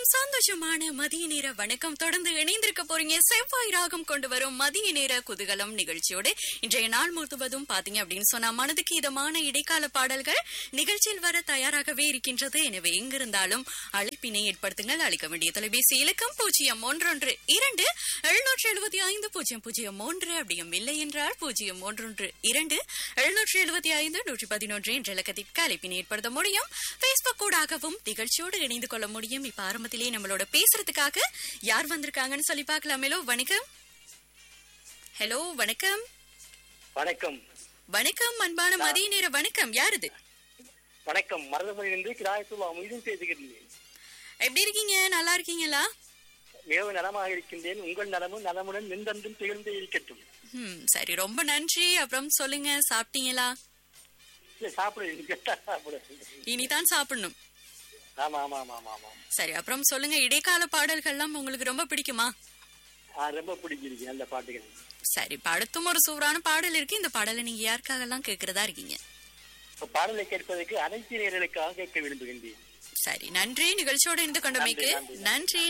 அனைவருக்கும் சந்தோஷமான மதிய நேர வணக்கம் தொடர்ந்து இணைந்திருக்க போறீங்க செவ்வாய் ராகம் கொண்டு வரும் மதிய நேர குதூகலம் நிகழ்ச்சியோடு இன்றைய நாள் முழுவதும் பாத்தீங்க அப்படின்னு சொன்னா மனதுக்கு இதமான இடைக்கால பாடல்கள் நிகழ்ச்சியில் வர தயாராகவே இருக்கின்றது எனவே எங்கிருந்தாலும் அழைப்பினை ஏற்படுத்துங்கள் அளிக்க வேண்டிய தொலைபேசி இலக்கம் பூஜ்ஜியம் ஒன்றொன்று இரண்டு எழுநூற்று எழுபத்தி ஐந்து பூஜ்ஜியம் பூஜ்ஜியம் மூன்று அப்படியும் இல்லை என்றால் பூஜ்ஜியம் ஒன்றொன்று இரண்டு எழுநூற்று எழுபத்தி ஐந்து நூற்றி பதினொன்று என்ற இலக்கத்திற்கு அழைப்பினை ஏற்படுத்த முடியும் பேஸ்புக் ஊடாகவும் நிகழ்ச்சியோடு இணைந்து கொள்ள முடியும் இப்ப ஆரம்பத்திலேயே நம்மளோட பேசுறதுக்காக யார் வந்திருக்காங்கன்னு சொல்லி பார்க்கலாமேலோ வணக்கம் ஹலோ வணக்கம் வணக்கம் வணக்கம் அன்பான மதிய நேர வணக்கம் யார் இது வணக்கம் மருதமணிலிருந்து கிராயத்துவ மீதும் பேசுகிறேன் எப்படி இருக்கீங்க நல்லா இருக்கீங்களா மிகவும் நலமாக இருக்கின்றேன் உங்கள் நலமும் நலமுடன் நின்றன்றும் திகழ்ந்தே இருக்கட்டும் ம் சரி ரொம்ப நன்றி அப்புறம் சொல்லுங்க சாப்பிட்டீங்களா இல்ல சாப்பிடு கேட்டா சாப்பிடு இனிதான் சாப்பிடணும் ஆமா ஆமா ஆமா ஆமா ஆமா சரி அப்புறம் சொல்லுங்க இடைக்கால பாடல்கள்லாம் உங்களுக்கு ரொம்ப பிடிக்குமா ஆ, ரொம்ப பிடிச்சிருக்கு அந்த பாட்டுகள் சரி இப்ப அடுத்தும் ஒரு சூப்பரான பாடல் இருக்கு இந்த பாடலை நீங்க யாருக்காகலாம் கேக்குறதா இருக்கீங்க இப்ப பாடலை கேட்பதற்கு அனைத்து நேர்களுக்காக கேட்க விரும்புகின்றேன் சரி நன்றி நிகழ்ச்சியோட இணைந்து கொண்டமைக்கு நன்றி, நன்றி, நன்றி